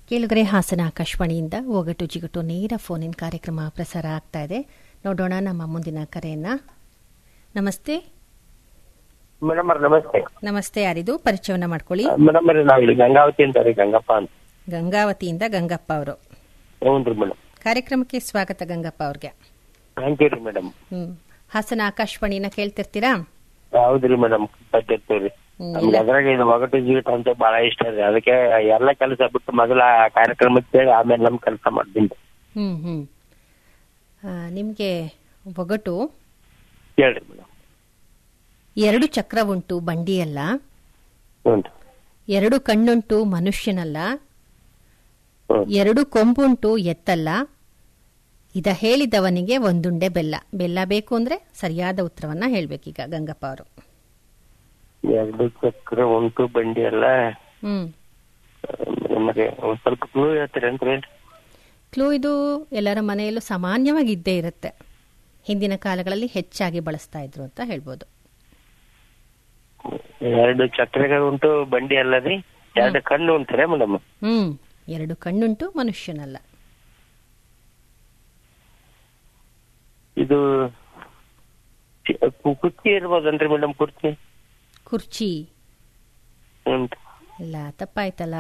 ಕೇಳುಗರೆ ಹಾಸನ ಆಕಾಶವಾಣಿಯಿಂದ ಒಗಟು ಜಿಗಟು ನೇರ ಫೋನ್ ಇನ್ ಕಾರ್ಯಕ್ರಮ ಪ್ರಸಾರ ಆಗ್ತಾ ಇದೆ ನೋಡೋಣ ನಮ್ಮ ಮುಂದಿನ ಕರೆಯನ್ನ ನಮಸ್ತೆ ಮೇಡಮ್ ಅವ್ರ ನಮಸ್ತೆ ನಮಸ್ತೆ ಯಾರಿದು ಪರಿಚಯವನ್ನ ಮಾಡ್ಕೊಳ್ಳಿ ಮೇಡಮ್ ಅವ್ರೆ ನಾವು ಇಲ್ಲಿ ಗಂಗಾವತಿ ಅಂತ ರೀ ಗಂಗಪ್ಪ ಅಂತ ಗಂಗಾವತಿಯಿಂದ ಗಂಗಪ್ಪ ಅವರು ಹ್ಞೂ ರೀ ಮೇಡಮ್ ಕಾರ್ಯಕ್ರಮಕ್ಕೆ ಸ್ವಾಗತ ಗಂಗಪ್ಪ ಅವ್ರಿಗೆ ಥ್ಯಾಂಕ್ ಯು ರೀ ಮೇಡಮ್ ಹ್ಮ್ ಹಾಸನ ಆಕಾಶವಾಣಿನ ಕೇಳ್ತಿರ್ತೀರಾ ಹೌದ್ರಿ ಮೇಡಮ್ ಬರ್ತಿರ್ತೀವಿ ಹ್ಮ್, ನಮ್ಗೆ ಅದ್ರಾಗ ಇದು ಒಗಟು ಜೀವಿತ ಅಂತ ಬಹಳ ಇಷ್ಟ ರೀ ಅದಕ್ಕೆ ಎಲ್ಲ ಕೆಲಸ ಬಿಟ್ಟು ಮೊದಲ ಆ ಕಾರ್ಯಕ್ರಮಕ್ಕೆ ಕೇಳಿ ಆಮೇಲೆ ನಮ್ ಕೆಲಸ ಮಾಡ್ತೀನಿ ಹ್ಮ್ ಹ್ಮ್ ಆ, ನಿಮ್ಗೆ ಒಗಟು ಕೇಳ್ರಿ ಮೇಡಮ್ ಎರಡು ಚಕ್ರವುಂಟು ಬಂಡಿಯಲ್ಲ ಹ್ಞೂ ರೀ ಎರಡು ಕಣ್ಣುಂಟು ಮನುಷ್ಯನಲ್ಲ ಹ್ಞೂ ಎರಡು ಕೊಂಬುಂಟು ಎತ್ತಲ್ಲ ಇದ ಹೇಳಿದವನಿಗೆ ಒಂದುಂಡೆ ಬೆಲ್ಲ ಬೆಲ್ಲ ಬೇಕು ಅಂದ್ರೆ ಸರಿಯಾದ ಉತ್ತರವನ್ನ ಹೇಳ್ಬೇಕೀಗ ಗಂಗಪ್ಪ ಅವರು ಎರಡು ಚಕ್ರ ಉಂಟು ಬಂಡಿ ಎಲ್ಲ ಹ್ಮ್ ಮತ್ತೆ ಒಂದ್ ಸ್ವಲ್ಪ ಕ್ಲೂ ಹೇಳ್ತೀರೇನ್ರಿ ಕ್ಲೂ ಇದು ಎಲ್ಲರ ಮನೆಯಲ್ಲೂ ಸಾಮಾನ್ಯವಾಗಿ ಇದ್ದೇ ಇರುತ್ತೆ ಹಿಂದಿನ ಕಾಲಗಳಲ್ಲಿ ಹೆಚ್ಚಾಗಿ ಬಳಸ್ತಾ ಇದ್ರು ಅಂತ ಹೇಳ್ಬೋದು ಎರಡು ಚಕ್ರಗಳು ಉಂಟು ಬಂಡಿ ಅಲ್ಲ ರೀ ಎರಡು ಕಣ್ಣು ಉಂಟ್ರೆ ಮೇಡಮ್ ಹ್ಮ್ ಎರಡು ಕಣ್ಣುಂಟು ಮನುಷ್ಯನಲ್ಲ ಇದು ಚಿ- ಕು- ಕುರ್ಚಿ ಇರ್ಬೋದನ್ರಿ ಮೇಡಮ್ ಕುರ್ಚಿ ಕುರ್ಚಿ ಹ್ಞೂ ಇಲ್ಲ ತಪ್ಪಾಯ್ತಲ್ಲ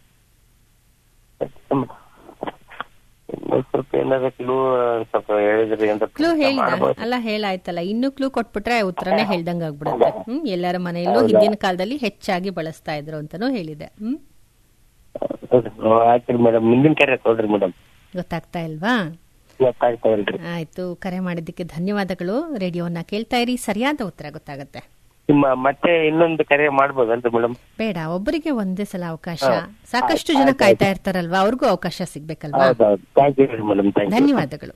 ಇನ್ನೊಂದ್ ಸ್ವಲ್ಪ ಏನಾದ್ರು ಕ್ಲೂ ಸ್ವಲ್ಪ ಹೇಳಿದ್ರಿ ಅಂತ ಕ್ಲೂ ಹೇಳಿದ ಮಾಡ್ಬೋದು. ಅಲ್ಲ ಹೇಳಾಯ್ತಲ್ಲ ಇನ್ನು ಕ್ಲೂ ಕೊಟ್ಬಿಟ್ರೆ ಉತ್ತರನೇ ಹೇಳ್ದಂಗ್ ಆಗ್ಬಿಡುತ್ತೆ ಹ್ಮ್ ಎಲ್ಲರ ಮನೆಯಲ್ಲೂ ಹಿಂದಿನ ಕಾಲದಲ್ಲಿ ಹೆಚ್ಚಾಗಿ ಬಳಸ್ತಾ ಇದ್ರು ಅಂತಾನೂ ಹೇಳಿದೆ ಹ್ಮ್ ಹೌದು. ಓ, ಆಯ್ತ್ರಿ ಮೇಡಮ್ ಮುಂದಿನ ಕರೆ ಕೊಡ್ರಿ ಮೇಡಮ್ ಗೊತ್ತಾಗ್ತಾ ಇಲ್ವಾ ಗೊತ್ತಾಗ್ತಾವಲ್ರಿ ಆಯ್ತು ಕರೆ ಮಾಡಿದ್ದಕ್ಕೆ ಧನ್ಯವಾದಗಳು ರೇಡಿಯೋನ ಕೇಳ್ತಾ ಇರಿ ಸರಿಯಾದ ಉತ್ತರ ಗೊತ್ತಾಗುತ್ತೆ ನಿಮ್ಮ ಮತ್ತೆ ಇನ್ನೊಂದು ಕರೆ ಮಾಡ್ಬೋದಲ್ರಿ ಮೇಡಮ್ ಬೇಡ ಒಬ್ಬರಿಗೆ ಒಂದೇ ಸಲ ಅವಕಾಶ ಸಾಕಷ್ಟು ಜನ ಕಾಯ್ತಾ ಇರ್ತಾರಲ್ವಾ ಅವ್ರಿಗೂ ಅವಕಾಶ ಸಿಗ್ಬೇಕಲ್ವಾ ಹೌದೌದು thank you madam thank you ಧನ್ಯವಾದಗಳು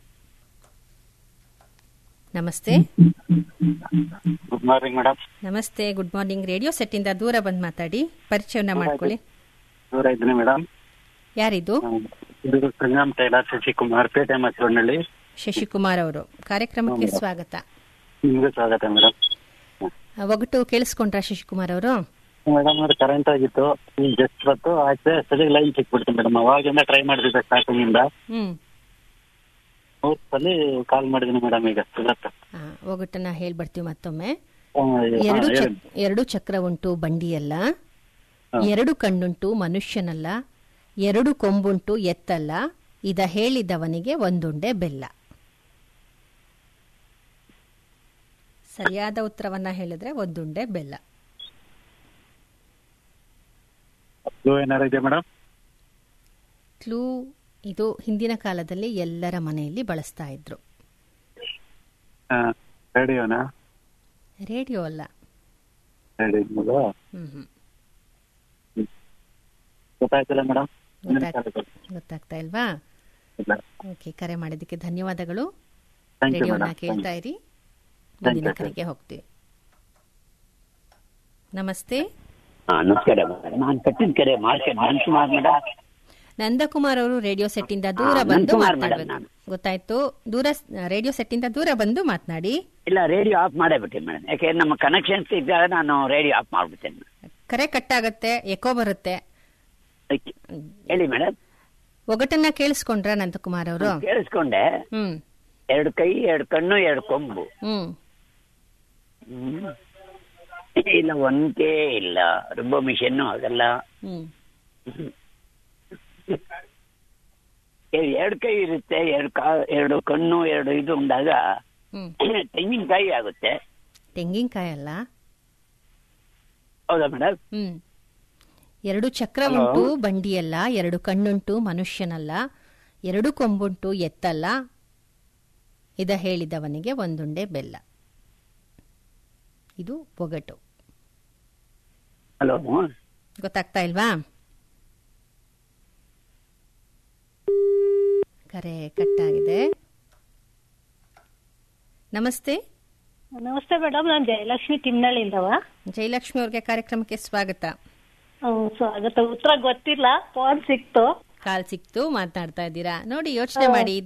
ನಮಸ್ತೆ ಗುಡ್ ಮಾರ್ನಿಂಗ್ ಮೇಡಮ್ ನಮಸ್ತೆ ಗುಡ್ ಮಾರ್ನಿಂಗ್ ರೇಡಿಯೋ ಸೆಟ್ ಇಂದ ದೂರ ಬಂದ್ ಮಾತಾಡಿ ಪರಿಚಯವನ್ನ ಮಾಡ್ಕೊಳ್ಳಿ ದೂರ ಇದ್ದೀನಿ ಮೇಡಮ್ ಯಾರಿದು ಇದು ಸಂಗಮ್ ಟೈಲರ್ ಶಶಿಕುಮಾರ್ ಪೇಟೆ ಮಸೂರಿನಲ್ಲಿ ಶಶಿಕುಮಾರ್ ಅವರು ಕಾರ್ಯಕ್ರಮಕ್ಕೆ ಸ್ವಾಗತ ನಿಮ್ಗೂ ಸ್ವಾಗತ ಮೇಡಮ್ ಆ, ಒಗಟು ಕೇಳಿಸ್ಕೊಂಡ್ರ ಶಶಿಕುಮಾರ್ ಅವರು ಮೇಡಮ್ ಅದು ಕರೆಂಟ್ ಆಗಿತ್ತು ಈಗ ಜಸ್ಟ್ ಬತ್ತು ಆಚೆ ಸರಿಯಾಗಿ ಲೈನ್ ಸಿಕ್ಬಿಡ್ತು ಮೇಡಮ್ ಅವಾಗಿಂದ ಟ್ರೈ ಮಾಡಿದ್ದೆ ಸ್ಟಾರ್ಟಿಂಗ್ ಇಂದ ಹ್ಮ್ ಮೂರ್ ಸಲ ಕಾಲ್ ಮಾಡಿದೀನಿ ಮೇಡಮ್ ಈಗ ಇವತ್ತು ಆ, ಒಗಟನ್ನ ಹೇಳ್ಬಿಡ್ತೀವಿ ಮತ್ತೊಮ್ಮೆ ಹಾ, ಎರಡು ಹೇಳಿ. ಚಕ್- ಎರಡು ಚಕ್ರ ಉಂಟು ಬಂಡಿಯಲ್ಲ ಎರಡು ಕಣ್ಣುಂಟು ಮನುಷ್ಯನಲ್ಲ ಎರಡು ಕೊಂಬುಂಟು ಎತ್ತಲ್ಲ ಇದ ಹೇಳಿದವನಿಗೆ ಒಂದುಂಡೆ ಬೆಲ್ಲ ಸರಿಯಾದ ಉತ್ತರವನ್ನ ಹೇಳಿದ್ರೆ ಒಂದುಂಡೆ ಬೆಲ್ಲ Clue ಏನಾರು ಇದೆ ಮೇಡಮ್ ಕ್ಲೂ ಇದು ಹಿಂದಿನ ಕಾಲದಲ್ಲಿ ಎಲ್ಲರ ಮನೆಯಲ್ಲಿ ಬಳಸ್ತಾ ಇದ್ರು ರೇಡಿಯೋನಾ ರೇಡಿಯೋ ಅಲ್ಲ ರೇಡಿಯೋ ಹ್ಮ್ ಹ್ಮ್ ಗೊತ್ತಾಯ್ತಿಲ್ಲ ಮೇಡಮ್ ಗೊತ್ತಾಗ್- ಗೊತ್ತಾಗ್ತಾ ಇಲ್ವಾ ಓಕೆ ಕರೆ ಮಾಡಿದ್ದಕ್ಕೆ ಧನ್ಯವಾದಗಳು ಥ್ಯಾಂಕ್ ಯು ರೇಡಿಯೋನ ಮೇಡಮ್ ಕೇಳ್ತಾ ಇರಿ Thank ಮುಂದಿನ you, ಕರೆಗೆ ಹೋಗ್ತೀವಿ ನಮಸ್ತೆ ಹಾ ನಮಸ್ಕಾರ ಮೇಡಮ್ ನಾನು ಕಟ್ಟಿನಕೆರೆ ಮಾರ್ಕೆಟ್ ನನ್ಸುಮಾರ್ ಮೇಡಮ್ ನಂದಕುಮಾರ್ ಅವರು ರೇಡಿಯೋ ಸೆಟ್ ಇಂದ ದೂರ ಹಾ, ಬಂದು ನಂದಕುಮಾರ್ ಮೇಡಮ್ ಮಾತನಾಡ್ಬೇಕು ನಾನು. ಗೊತ್ತಾಯ್ತು ದೂರ ರೇಡಿಯೋ ಸೆಟ್ ಇಂದ ದೂರ ಬಂದು ಮಾತನಾಡಿ ಇಲ್ಲ ರೇಡಿಯೋ ಆಫ್ ಮಾಡೇ ಬಿಟ್ಟೆ ಮೇಡಮ್ ಯಾಕೆ ನಮ್ಮ ಕನೆಕ್ಷನ್ಸ್ ಇದ್ದಾಗ ನಾನು ರೇಡಿಯೋ ಆಫ್ ಮಾಡ್ಬಿಟ್ಟೆ ಕರೆ ಕಟ್ಟಾಗತ್ತೆ ಎಕೋ ಬರುತ್ತೆ ಹೇಳಿ ಮೇಡಮ್ ಒಗಟನ್ನ ಕೇಳಿಸ್ಕೊಂಡ್ರ ನಂದಕುಮಾರ್ ಅವರು ಕೇಳಿಸ್ಕೊಂಡೆ ಹ್ಮ್ ಎರಡು ಕೈ ಎರಡು ಕಣ್ಣು ಎರಡು ಕೊಂಬು ಹ್ಮ್ ಹ್ಮ್. ಇಲ್ಲ ಒಂದೇ ಇಲ್ಲ ರುಬ್ಬೋ ಮಿಷನ್ನು ಅದೆಲ್ಲ ಹ್ಮ್ ಎ- ಎರಡು ಕೈ ಇರುತ್ತೆ ಎರಡು ಕಾ ಎರಡು ಕಣ್ಣು ಎರಡು ಇದು ಉಂಡಾಗ ಹ್ಮ್ ತೆಂಗಿನಕಾಯಿ ಆಗುತ್ತೆ ತೆಂಗಿನಕಾಯಿ ಅಲ್ಲ ಹೌದಾ ಮೇಡಮ್ ಹ್ಮ್ ಎರಡು ಚಕ್ರ ಉಂಟು ಬಂಡಿಯಲ್ಲ ಎರಡು ಕಣ್ಣುಂಟು ಮನುಷ್ಯನಲ್ಲ ಎರಡು ಕೊಂಬುಂಟು ಎತ್ತಲ್ಲ ಇದ ಹೇಳಿದವನಿಗೆ ಒಂದುಂಡೆ ಬೆಲ್ಲ ಇದು ಒಗಟು ಹಲೋ ಗೊತ್ತಾಗ್ತಾ ಇಲ್ವಾ ಕರೆ ಕಟ್ಟಾಗಿದೆ ನಮಸ್ತೆ ನಮಸ್ತೆ ಮೇಡಮ್ ನಾನು ಜಯಲಕ್ಷ್ಮಿ ತಿಮ್ನಳ್ಳಿಂದವ ಜಯಲಕ್ಷ್ಮಿ ಅವ್ರಿಗೆ ಕಾರ್ಯಕ್ರಮಕ್ಕೆ ಸ್ವಾಗತ ಹ್ಮ್, ಸ್ವಾಗತ ಉತ್ತರ ಗೊತ್ತಿಲ್ಲ ಫೋನ್ ಸಿಕ್ತು ಕಾಲ್ ಸಿಕ್ತು ಮಾತನಾಡ್ತಾ ಇದ್ದೀರಾ ನೋಡಿ ಯೋಚನೆ ಮಾಡಿ